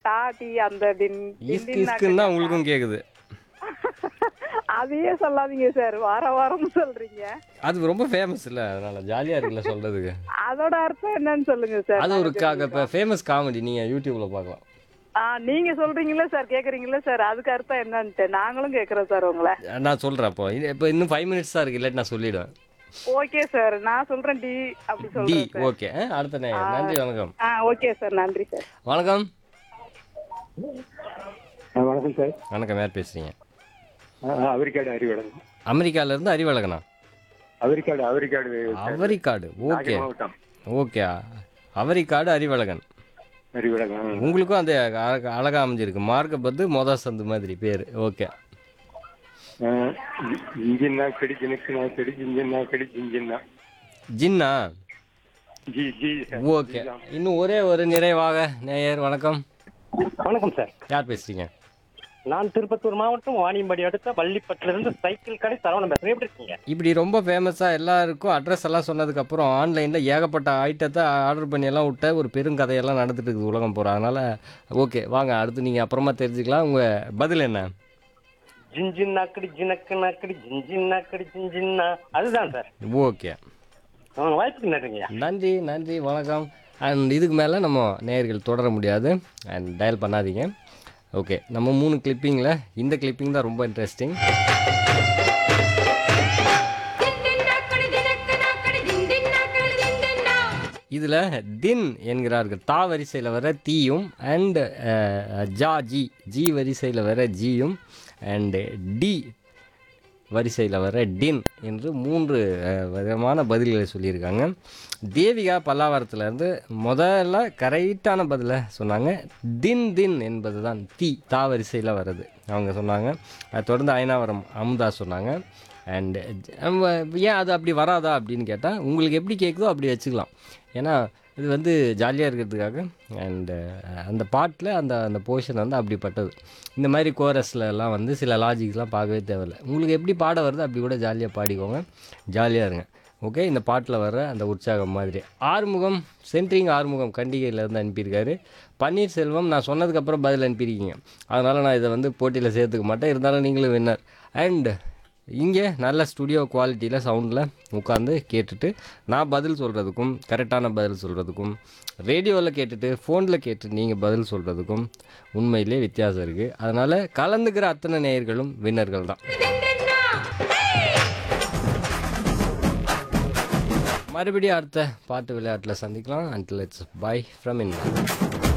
டா டி அந்த டின் இஸ்கு டின் இஸ்குன்னு தான் உங்களுக்கும் கேட்குது அதையே சொல்லாதீங்க சார் வார வாரம் சொல்றீங்க அது ரொம்ப ஃபேமஸ் இல்லை அதனால ஜாலியாக இருக்குல்ல சொல்கிறதுக்கு அதோட அர்த்தம் என்னன்னு சொல்லுங்க சார் அது ஒரு கா இப்போ ஃபேமஸ் காமெடி நீங்கள் யூடியூப்பில் பார்க்கலாம் ஆ நீங்க சொல்றீங்களா சார் கேக்குறீங்களா சார் அதுக்கு அர்த்தம் என்னன்ட்டு நாங்களும் கேக்குறோம் சார் உங்களை நான் சொல்கிறேன் அப்போ இது இப்போ இன்னும் ஃபைவ் மினிட்ஸ் தான் இருக்குது இல்லாட்டி நான் சொல்லிவிடுவேன் ஓகே சார் நான் சொல்றேன் டி அப்படி டி சொல்றேன் சார் ஓகே அடுத்த நே நன்றி வணக்கம் ஆ ஓகே சார் நன்றி சார் வணக்கம் ஆ, வணக்கம் சார் வணக்கம் யார் பேசுகிறீங்க ஆ, ஆ, அவரிக்காடு அறிவடம் அமெரிக்காவிலேருந்து அறிவழகனா அவரிக்காடு அவரிக்காடு அவரிக்காடு ஓகே நாகை மாவட்டம் ஓகே அவரிக்காடு அறிவழகன் அறிவடம் ஆ. உங்களுக்கும் அந்த அழகா அழகா அமைஞ்சிருக்கு மார்க்க பத்து மொத சந்து மாதிரி பேர் ஓகே ஆ, இ- இஞ்சின்னா கடி ஜினுக்குனா கடி ஜிஞ்சின்னா கடி ஜிஞ்சின்னா ஜின்னா ஜி ஜி ஓகே இன்னும் ஒரே ஒரு நிறைவாக நேயர் வணக்கம் வணக்கம் சார் யார் பேசுறீங்க நான் திருப்பத்தூர் மாவட்டம் வாணியம்பாடி அடுத்த வள்ளிப்பட்டிலிருந்து சைக்கிள் கடை சரவணன் பேசுறேன் எப்படி இருக்கீங்க இப்படி ரொம்ப ஃபேமஸாக எல்லாருக்கும் அட்ரஸ் எல்லாம் சொன்னதுக்கப்புறம் ஆன்லைனில் ஏகப்பட்ட ஐட்டத்தை ஆர்டர் பண்ணி எல்லாம் விட்ட ஒரு பெருங்கதையெல்லாம் நடந்துட்டு இருக்குது உலகம் போகிற அதனால் ஓகே வாங்க அடுத்து நீங்கள் அப்புறமா தெரிஞ்சுக்கலாம் உங்கள் பதில் என்ன ஜிஞ்சின் நாக்கடி ஜினக்கு நாக்கடி ஜிஞ்சின் நாக்கடி ஜிஞ்சின்னா அதுதான் சார் ஓகே உங்க வாய்ப்புக்கு நன்றிங்கய்யா நன்றி நன்றி வணக்கம் அண்ட் இதுக்கு மேலே நம்ம நேயர்கள் தொடர முடியாது அண்ட் டயல் பண்ணாதீங்க ஓகே நம்ம மூணு கிளிப்பிங்கில் இந்த கிளிப்பிங் தான் ரொம்ப இன்ட்ரெஸ்டிங் இதில் தின் என்கிறார்கள் தா வரிசையில் வர தீயும் அண்ட் ஜா ஜி ஜி வரிசையில் வர ஜியும் அண்டு டி வரிசையில் வர டின் என்று மூன்று அஹ், விதமான பதில்களை சொல்லியிருக்காங்க தேவிகா பல்லாவரத்துலேருந்து முதல்ல கரெக்டான பதிலை சொன்னாங்க தின் தின் என்பது தான் தீ தா வரிசையில் வர்றது அவங்க சொன்னாங்க அதை தொடர்ந்து அயனாவரம் அமுதா சொன்னாங்க அண்டு ஏன் அது அப்படி வராதா அப்படின்னு கேட்டால் உங்களுக்கு எப்படி கேட்குதோ அப்படி வச்சுக்கலாம் ஏன்னா இது வந்து ஜாலியாக இருக்கிறதுக்காக அண்டு அந்த பாட்டில் அந்த அந்த போர்ஷன் வந்து அப்படிப்பட்டது இந்த மாதிரி கோரஸில் எல்லாம் வந்து சில லாஜிக்ஸ்லாம் பார்க்கவே தேவையில்ல உங்களுக்கு எப்படி பாட வருதோ அப்படி கூட ஜாலியாக பாடிக்கோங்க ஜாலியாக இருங்க ஓகே இந்த பாட்டில் வர அந்த உற்சாகம் மாதிரி ஆறுமுகம் சென்ட்ரிங் ஆறுமுகம் கண்டிகையிலேருந்து அனுப்பியிருக்காரு பன்னீர்செல்வம் நான் சொன்னதுக்கப்புறம் பதில் அனுப்பியிருக்கீங்க அதனால் நான் இதை வந்து போட்டியில் சேர்த்துக்க மாட்டேன் இருந்தாலும் நீங்களும் வின்னர் அண்ட் இங்கே நல்ல ஸ்டுடியோ குவாலிட்டியில் சவுண்டில் உட்காந்து கேட்டுட்டு நான் பதில் சொல்கிறதுக்கும் கரெக்டான பதில் சொல்கிறதுக்கும் ரேடியோவில் கேட்டுட்டு ஃபோனில் கேட்டு நீங்கள் பதில் சொல்கிறதுக்கும் உண்மையிலே வித்தியாசம் இருக்குது அதனால் கலந்துக்கிற அத்தனை நேயர்களும் வின்னர்கள் தான் மறுபடியும் அடுத்த பாட்டு விளையாட்டில் சந்திக்கலாம் until it's bye from in